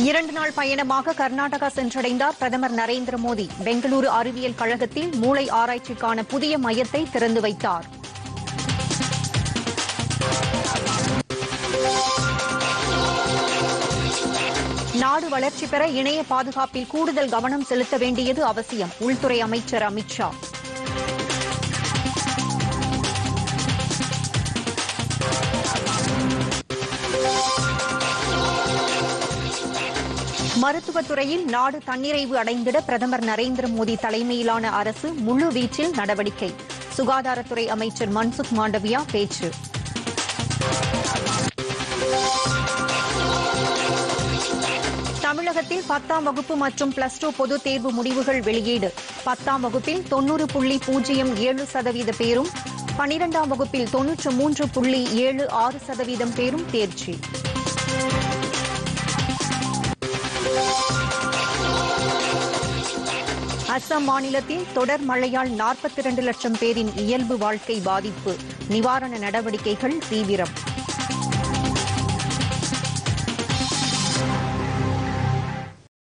இரண்டு நாள் பயணமாக கர்நாடகா சென்றடைந்தார் பிரதமர் நரேந்திர மோடி பெங்களூரு அறிவியல் கழகத்தில் மூளை ஆராய்ச்சிக்கான புதிய மையத்தை திறந்து வைத்தார் நாடு வளர்ச்சி பெற இணைய பாதுகாப்பில் கூடுதல் கவனம் செலுத்த வேண்டியது அவசியம் உள்துறை அமைச்சர் அமித் ஷா மருத்துவத்துறையில் நாடு தன்னிறைவு அடைந்திட பிரதமர் நரேந்திர மோடி தலைமையிலான அரசு முழு வீச்சில் நடவடிக்கை சுகாதாரத்துறை அமைச்சர் மன்சுக் மாண்டவியா பேச்சு தமிழகத்தில் பத்தாம் வகுப்பு மற்றும் பிளஸ் டூ பொதுத் தேர்வு முடிவுகள் வெளியீடு பத்தாம் வகுப்பில் தொன்னூறு புள்ளி பூஜ்ஜியம் ஏழு சதவீத பேரும் பனிரெண்டாம் வகுப்பில் தொன்னூற்று மூன்று புள்ளி ஏழு ஆறு சதவீதம் பேரும் தேர்ச்சி அஸ்ஸாம் மாநிலத்தில் தொடர் மழையால் நாற்பத்தி இரண்டு லட்சம் பேரின் இயல்பு வாழ்க்கை பாதிப்பு நிவாரண நடவடிக்கைகள் தீவிரம்